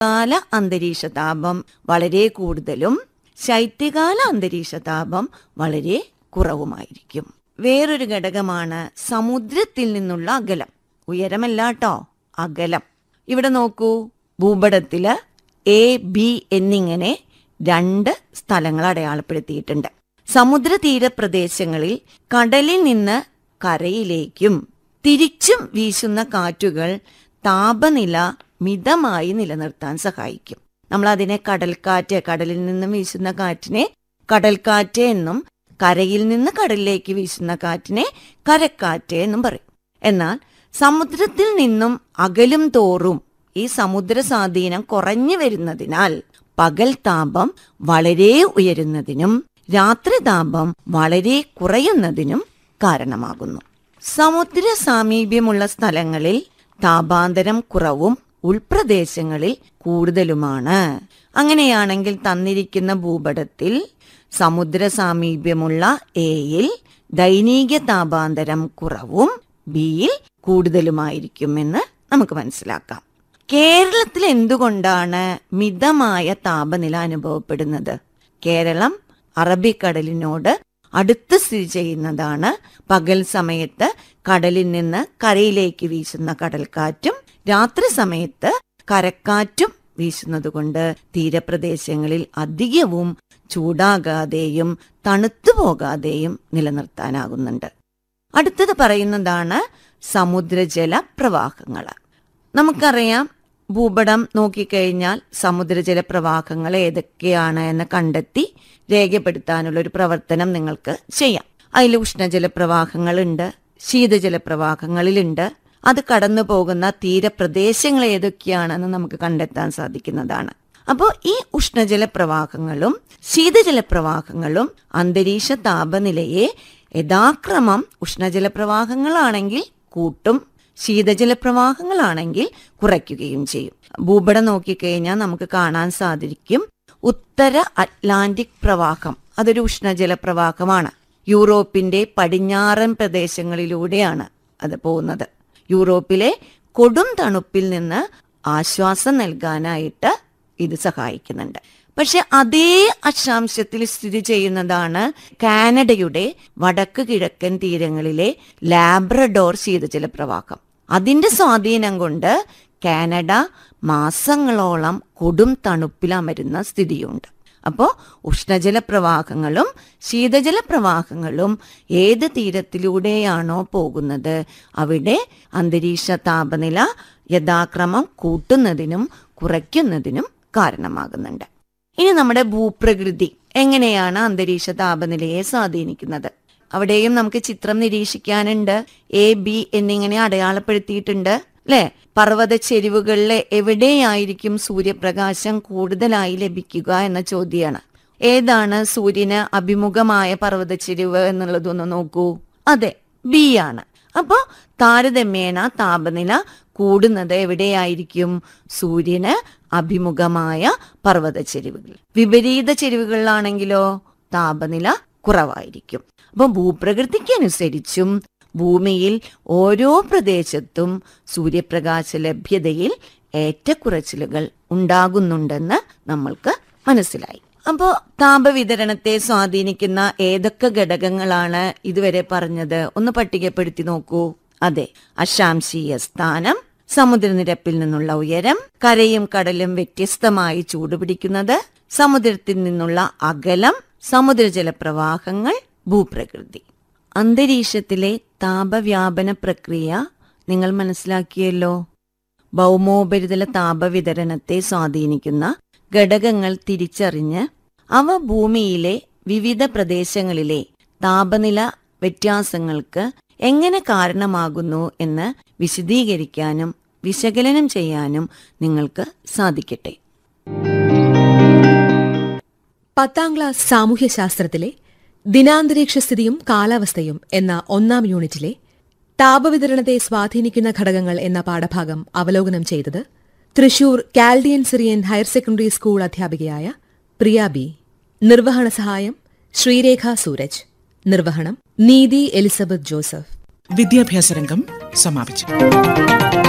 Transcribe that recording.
കാല അന്തരീക്ഷ താപം വളരെ കൂടുതലും ശൈത്യകാല അന്തരീക്ഷ താപം വളരെ കുറവുമായിരിക്കും വേറൊരു ഘടകമാണ് സമുദ്രത്തിൽ നിന്നുള്ള അകലം ഉയരമല്ല കേട്ടോ അകലം ഇവിടെ നോക്കൂ ഭൂപടത്തില് എ ബി എന്നിങ്ങനെ രണ്ട് സ്ഥലങ്ങൾ അടയാളപ്പെടുത്തിയിട്ടുണ്ട് സമുദ്രതീര പ്രദേശങ്ങളിൽ കടലിൽ നിന്ന് കരയിലേക്കും തിരിച്ചും വീശുന്ന കാറ്റുകൾ താപനില മിതമായി നിലനിർത്താൻ സഹായിക്കും നമ്മൾ അതിനെ കടൽക്കാറ്റ് കടലിൽ നിന്നും വീശുന്ന കാറ്റിനെ കടൽക്കാറ്റ് എന്നും കരയിൽ നിന്ന് കടലിലേക്ക് വീശുന്ന കാറ്റിനെ കരക്കാറ്റ് എന്നും പറയും എന്നാൽ സമുദ്രത്തിൽ നിന്നും അകലും തോറും ഈ സമുദ്ര സ്വാധീനം കുറഞ്ഞു വരുന്നതിനാൽ പകൽ താപം വളരെ ഉയരുന്നതിനും രാത്രി താപം വളരെ കുറയുന്നതിനും കാരണമാകുന്നു സമുദ്ര സാമീപ്യമുള്ള സ്ഥലങ്ങളിൽ താപാന്തരം കുറവും ഉൾപ്രദേശങ്ങളിൽ കൂടുതലുമാണ് അങ്ങനെയാണെങ്കിൽ തന്നിരിക്കുന്ന ഭൂപടത്തിൽ സമുദ്ര സാമീപ്യമുള്ള എയിൽ ദൈനിക താപാന്തരം കുറവും ബിയിൽ കൂടുതലുമായിരിക്കുമെന്ന് നമുക്ക് മനസ്സിലാക്കാം കേരളത്തിൽ എന്തുകൊണ്ടാണ് മിതമായ താപനില അനുഭവപ്പെടുന്നത് കേരളം അറബിക്കടലിനോട് അടുത്ത് സ്ഥിതി ചെയ്യുന്നതാണ് പകൽ സമയത്ത് കടലിൽ നിന്ന് കരയിലേക്ക് വീശുന്ന കടൽക്കാറ്റും രാത്രി സമയത്ത് കരക്കാറ്റും വീശുന്നതുകൊണ്ട് തീരപ്രദേശങ്ങളിൽ അധികവും ചൂടാകാതെയും തണുത്തു പോകാതെയും നിലനിർത്താനാകുന്നുണ്ട് അടുത്തത് പറയുന്നതാണ് സമുദ്രജല പ്രവാഹങ്ങൾ നമുക്കറിയാം ഭൂപടം നോക്കിക്കഴിഞ്ഞാൽ സമുദ്രജല പ്രവാഹങ്ങൾ ഏതൊക്കെയാണ് എന്ന് കണ്ടെത്തി രേഖപ്പെടുത്താനുള്ള ഒരു പ്രവർത്തനം നിങ്ങൾക്ക് ചെയ്യാം അതിൽ ഉഷ്ണജല പ്രവാഹങ്ങളുണ്ട് ശീതജല പ്രവാഹങ്ങളിലുണ്ട് അത് കടന്നു പോകുന്ന തീരപ്രദേശങ്ങൾ ഏതൊക്കെയാണെന്ന് നമുക്ക് കണ്ടെത്താൻ സാധിക്കുന്നതാണ് അപ്പോൾ ഈ ഉഷ്ണജല പ്രവാഹങ്ങളും ശീതജല പ്രവാഹങ്ങളും അന്തരീക്ഷ താപനിലയെ യഥാക്രമം ഉഷ്ണജല പ്രവാഹങ്ങളാണെങ്കിൽ കൂട്ടും ശീതജല പ്രവാഹങ്ങളാണെങ്കിൽ കുറയ്ക്കുകയും ചെയ്യും ഭൂപടം നോക്കിക്കഴിഞ്ഞാൽ നമുക്ക് കാണാൻ സാധിക്കും ഉത്തര അറ്റ്ലാന്റിക് പ്രവാഹം അതൊരു ഉഷ്ണജല പ്രവാഹമാണ് യൂറോപ്പിന്റെ പടിഞ്ഞാറൻ പ്രദേശങ്ങളിലൂടെയാണ് അത് പോകുന്നത് യൂറോപ്പിലെ കൊടും തണുപ്പിൽ നിന്ന് ആശ്വാസം നൽകാനായിട്ട് ഇത് സഹായിക്കുന്നുണ്ട് പക്ഷെ അതേ അക്ഷാംശത്തിൽ സ്ഥിതി ചെയ്യുന്നതാണ് കാനഡയുടെ വടക്ക് കിഴക്കൻ തീരങ്ങളിലെ ലാബ്രഡോർ ശീതജല പ്രവാഹം അതിന്റെ സ്വാധീനം കൊണ്ട് കാനഡ മാസങ്ങളോളം കൊടും തണുപ്പിലമരുന്ന സ്ഥിതിയുണ്ട് അപ്പോൾ ഉഷ്ണജല പ്രവാഹങ്ങളും ശീതജല പ്രവാഹങ്ങളും ഏത് തീരത്തിലൂടെയാണോ പോകുന്നത് അവിടെ അന്തരീക്ഷ താപനില യഥാക്രമം കൂട്ടുന്നതിനും കുറയ്ക്കുന്നതിനും കാരണമാകുന്നുണ്ട് ഇനി നമ്മുടെ ഭൂപ്രകൃതി എങ്ങനെയാണ് അന്തരീക്ഷ താപനിലയെ സ്വാധീനിക്കുന്നത് അവിടെയും നമുക്ക് ചിത്രം നിരീക്ഷിക്കാനുണ്ട് എ ബി എന്നിങ്ങനെ അടയാളപ്പെടുത്തിയിട്ടുണ്ട് അല്ലെ പർവ്വത ചെരിവുകളിലെ എവിടെയായിരിക്കും സൂര്യപ്രകാശം കൂടുതലായി ലഭിക്കുക എന്ന ചോദ്യമാണ് ഏതാണ് സൂര്യന് അഭിമുഖമായ പർവ്വത ചെരിവ് എന്നുള്ളതൊന്ന് നോക്കൂ അതെ ബി ആണ് അപ്പോ താരതമ്യേന താപനില കൂടുന്നത് എവിടെയായിരിക്കും സൂര്യന് അഭിമുഖമായ പർവ്വത ചെരിവുകൾ വിപരീത ചെരിവുകളിലാണെങ്കിലോ താപനില കുറവായിരിക്കും അപ്പൊ ഭൂപ്രകൃതിക്കനുസരിച്ചും ഭൂമിയിൽ ഓരോ പ്രദേശത്തും സൂര്യപ്രകാശ ലഭ്യതയിൽ ഏറ്റക്കുറച്ചിലുകൾ ഉണ്ടാകുന്നുണ്ടെന്ന് നമ്മൾക്ക് മനസ്സിലായി അപ്പോ താപവിതരണത്തെ സ്വാധീനിക്കുന്ന ഏതൊക്കെ ഘടകങ്ങളാണ് ഇതുവരെ പറഞ്ഞത് ഒന്ന് പട്ടികപ്പെടുത്തി നോക്കൂ അതെ അശാംശീയ സ്ഥാനം സമുദ്രനിരപ്പിൽ നിന്നുള്ള ഉയരം കരയും കടലും വ്യത്യസ്തമായി ചൂടുപിടിക്കുന്നത് സമുദ്രത്തിൽ നിന്നുള്ള അകലം സമുദ്രജല പ്രവാഹങ്ങൾ ഭൂപ്രകൃതി അന്തരീക്ഷത്തിലെ താപവ്യാപന പ്രക്രിയ നിങ്ങൾ മനസ്സിലാക്കിയല്ലോ ഭൗമോപരിതല താപവിതരണത്തെ സ്വാധീനിക്കുന്ന ഘടകങ്ങൾ തിരിച്ചറിഞ്ഞ് അവ ഭൂമിയിലെ വിവിധ പ്രദേശങ്ങളിലെ താപനില വ്യത്യാസങ്ങൾക്ക് എങ്ങനെ കാരണമാകുന്നു എന്ന് വിശദീകരിക്കാനും വിശകലനം ചെയ്യാനും നിങ്ങൾക്ക് സാധിക്കട്ടെ പത്താം ക്ലാസ് സാമൂഹ്യശാസ്ത്രത്തിലെ ദിനാന്തരീക്ഷ സ്ഥിതിയും കാലാവസ്ഥയും എന്ന ഒന്നാം യൂണിറ്റിലെ താപവിതരണത്തെ സ്വാധീനിക്കുന്ന ഘടകങ്ങൾ എന്ന പാഠഭാഗം അവലോകനം ചെയ്തത് Thrissur Chaldean Syrian higher secondary school അധ്യാപികയായ പ്രിയ ബി നിർവഹണ സഹായം ശ്രീരേഖ സൂരജ് നിർവഹണം നീതി എലിസബത്ത് ജോസഫ് വിദ്യാഭ്യാസ രംഗം സമാപിച്ചു